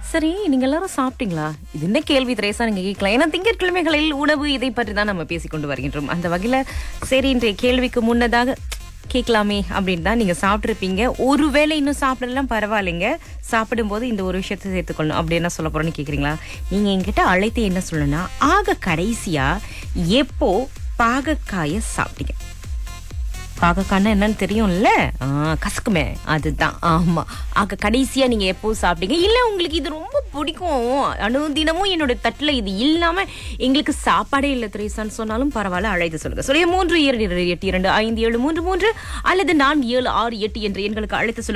சரி நீங்க எல்லாரும் சாப்பிட்டீங்களா இது என்ன கேள்வி திரேசா நீங்க கேட்கலாம் ஏன்னா திங்கட்கிழமைகளில் உணவு இதை பற்றி தான் நம்ம பேசிக்கொண்டு வருகின்றோம் அந்த வகையில சரி இன்றைய கேள்விக்கு முன்னதாக கேட்கலாமே அப்படின்னு தான் நீங்க சாப்பிட்ருப்பீங்க ஒருவேளை இன்னும் சாப்பிடலாம் பரவாயில்லைங்க சாப்பிடும்போது இந்த ஒரு விஷயத்தை சேர்த்துக்கொள்ளணும் அப்படி என்ன சொல்ல போறோம்னு கேக்குறீங்களா நீங்க என்கிட்ட அழைத்து என்ன சொல்லணும்னா ஆக கடைசியா எப்போ பாகக்காய சாப்பிட்டீங்க பாகக்கான்னா என்னன்னு தெரியும்ல ஆ, கசக்குமே அதுதான் ஆமா ஆக கடைசியா நீங்க எப்போ சாப்பிட்டீங்க இல்ல உங்களுக்கு இது ரொம்ப பிடிக்கும் அனுதினமும் என்னோட தட்டுல இது இல்லாம எங்களுக்கு சாப்பாடே இல்ல திரேசான்னு சொன்னாலும் பரவாயில்ல அழைத்து சொல்லுங்க சொல்லுங்க மூன்று இரண்டு எட்டு இரண்டு ஐந்து ஏழு மூன்று மூன்று அல்லது நான் ஏழு ஆறு எட்டு என்ற எண்களுக்கு அழைத்து சொல்லுங்க